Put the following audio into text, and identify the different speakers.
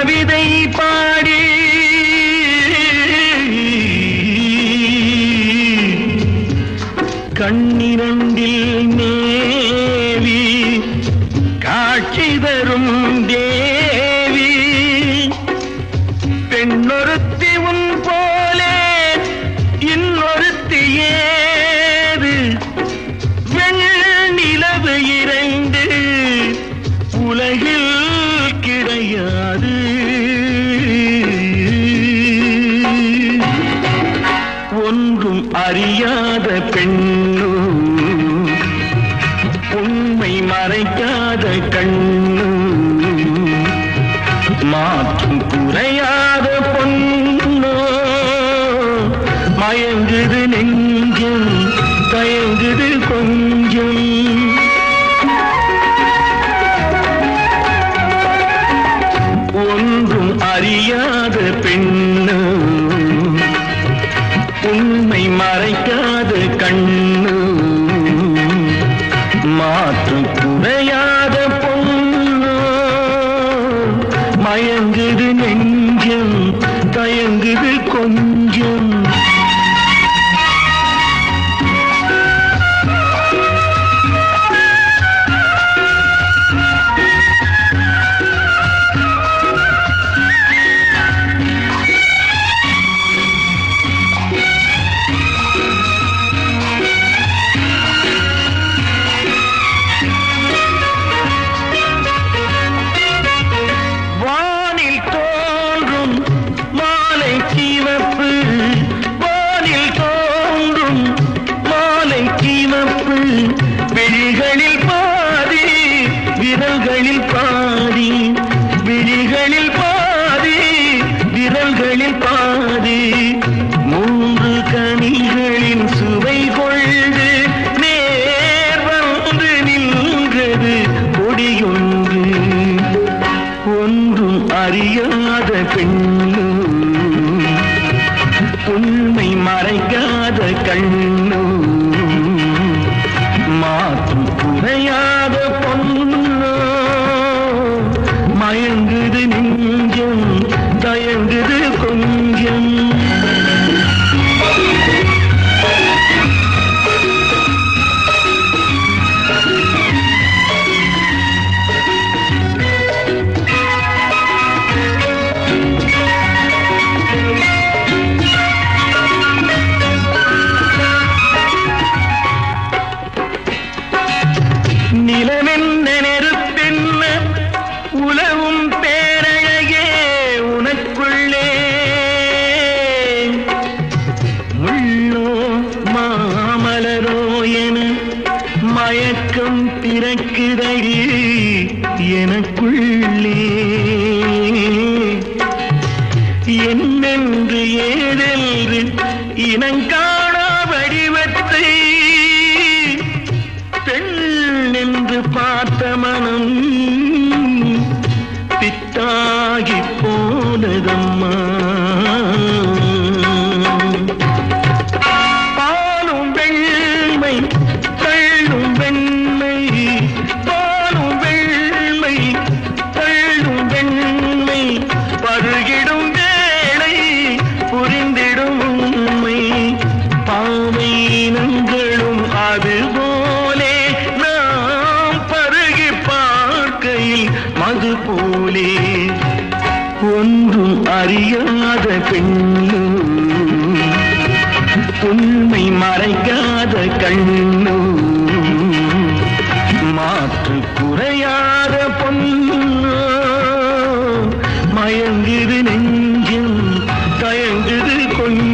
Speaker 1: கவிதை பாடி கண்ணிரண்டில் நேவி காட்சி தரும் தேவி பெண்ணொருத்தி உன் போலே இன்னொருத்தி ஏது வெண்ணிலவு இரண்டு உலகில் கிடையாது ஒன்றும் அறியாத பெண்ணு உண்மை மறைக்காத கண்ணு மாற்றும் குறையாத பொண்ணோ மயங்குது நெஞ்சம் தயங்குது கொஞ்சம் ஒன்றும் அறியாத பெண்ணு உண்மை மறைக்காத கண்ணு மாற்றும் குறையாத பொண்ணு மயங்குது நெஞ்சம் தயங்குது கொஞ்சம் வானில் தோன்றும் மாலை சிவப்பு வானில் தோன்றும் மாலை சிவப்பு விழிகளில் பாதி விரல்களில் பாதி விழிகளில் பாதி விரல்களில் பாதி மூன்று கனிகளின் சுவை கொண்டு நேர் வந்து நின்றது கொடியொன்று ஒன்றும் அறியாத பெண்ணு உண்மை மறைக்காத கண்ணு மாற்றும் குறையாத பொண்ணு மயங்குது நெஞ்சம் தயங்குது கொஞ்சம் நிலவென்ன நெருப்பென்ன உலவும் பேரழகே உனக்குள்ளே முள்ளோ மாமலரோ என மயக்கம் பிறக்குதடி எனக்குள்ளே என்னென்று ஏதென்று இனங்காணா வடிவத்தை பெண் என்று பார்த்த மனம் பித்தாகி போனதம்மா பாலும் வெண்மை தள்ளும் வெண்மை பாலும் வெண்மை தள்ளும் வெண்மை பருகிடும் வேளை புரிந்திடும் உண்மை பாவை இனங்களும் அதுபோலே நாம் பருகி பார்க்கையில் மது போலே ஒன்றும் அறியாத பெண்ணு உண்மை மறைக்காத கண்ணு